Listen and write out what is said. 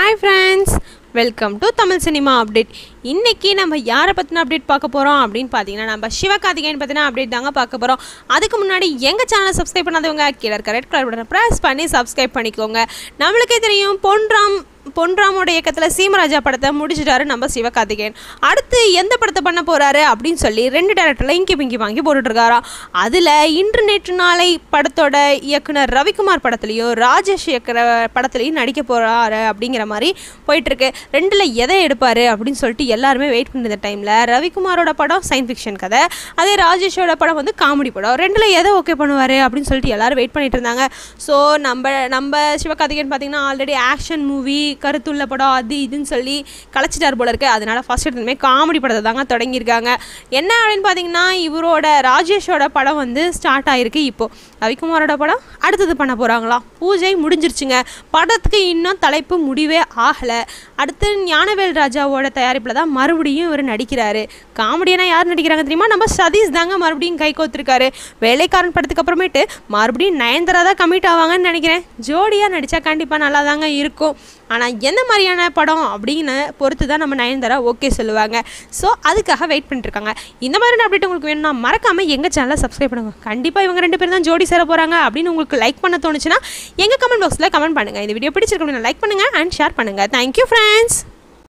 hi friends welcome to Tamil cinema update இன்னைக்கு நம்ம யாரை பற்றின அப்டேட் பார்க்க போகிறோம் அப்படின்னு பார்த்தீங்கன்னா நம்ம சிவகார்த்திகேயன் பற்றின அப்டேட் தாங்க பார்க்க போகிறோம் அதுக்கு முன்னாடி எங்கள் சேனலை சப்ஸ்கிரைப் பண்ணாதவங்க கீழே இருக்க ரெட் கலர் பட்டனை ப்ரெஸ் பண்ணி சப்ஸ்கிரைப் பண்ணிக்கோங்க நம்மளுக்கே தெரியும் பொன்ராம் பொன்ராமோட இயக்கத்தில் சீமராஜா படத்தை முடிச்சிட்டாரு நம்ம சிவகார்த்திகேயன் அடுத்து எந்த படத்தை பண்ண போகிறாரு அப்படின்னு சொல்லி ரெண்டு டேரக்டரில் இங்கி பிங்கி வாங்கி போட்டுட்ருக்காராம் அதில் இன்று நேற்று நாளை படத்தோட இயக்குனர் ரவிக்குமார் படத்துலையும் ராஜேஷ் இயக்குற படத்துலையும் நடிக்க போகிறாரு அப்படிங்கிற மாதிரி போயிட்டுருக்கு ரெண்டில் எதை எடுப்பார் அப்படின்னு சொல்லிட்டு எல்லாருமே வெயிட் பண்ணிருந்த டைமில் ரவிக்குமாரோட படம் சயின்ஸ் ஃபிக்ஷன் கதை அதே ராஜேஷோட படம் வந்து காமெடி படம் ரெண்டில் எதை ஓகே பண்ணுவார் அப்படின்னு சொல்லிட்டு எல்லாரும் வெயிட் பண்ணிட்டு இருந்தாங்க ஸோ நம்ம நம்ம சிவகார்த்திகேயன் பார்த்தீங்கன்னா ஆல்ரெடி ஆக்ஷன் மூவி கருத்துள்ள படம் அது இதுன்னு சொல்லி கலைச்சிட்டார் போல இருக்கு அதனால ஃபர்ஸ்ட் எடுத்துமே காமெடி படத்தை தாங்க தொடங்கியிருக்காங்க என்ன அப்படின்னு பார்த்தீங்கன்னா இவரோட ராஜேஷோட படம் வந்து ஸ்டார்ட் ஆயிருக்கு இப்போ ரவிக்குமாரோட படம் அடுத்தது பண்ண போகிறாங்களாம் பூஜை முடிஞ்சிருச்சுங்க படத்துக்கு இன்னும் தலைப்பு முடிவே ஆகலை அடுத்து ஞானவேல் ராஜாவோட தயாரிப்பில் தான் மறுபடியும் இவர் நடிக்கிறாரு காமெடியனா யார் நடிக்கிறாங்க தெரியுமா நம்ம சதீஷ் தாங்க மறுபடியும் கை கோத்துருக்காரு வேலைக்காரன் படத்துக்கு அப்புறமேட்டு மறுபடியும் நயன்தாரா தான் கமிட் ஆவாங்கன்னு நினைக்கிறேன் ஜோடியாக நடித்தா கண்டிப்பாக நல்லா தாங்க இருக்கும் ஆனால் எந்த மாதிரியான படம் அப்படின்னு பொறுத்து தான் நம்ம நயன்தாரா ஓகே சொல்லுவாங்க ஸோ அதுக்காக வெயிட் பண்ணிட்டுருக்காங்க இந்த மாதிரியான அப்டேட் உங்களுக்கு வேணும்னா மறக்காமல் எங்கள் சேனலை சப்ஸ்கிரைப் பண்ணுங்க கண்டிப்பாக இவங்க ரெண்டு பேரும் தான் ஜோடி சேர போகிறாங்க அப்படின்னு உங்களுக்கு லைக் பண்ண தோணுச்சுன்னா எங்கள் கமெண்ட் பாக்ஸில் கமெண்ட் பண்ணுங்கள் இந்த வீடியோ பிடிச்சிருக்கணும் லைக் பண்ணுங்கள் அண்ட் ஷேர் பண்ணுங்கள் தேங்க்யூ ஃப்ரெண்ட்ஸ்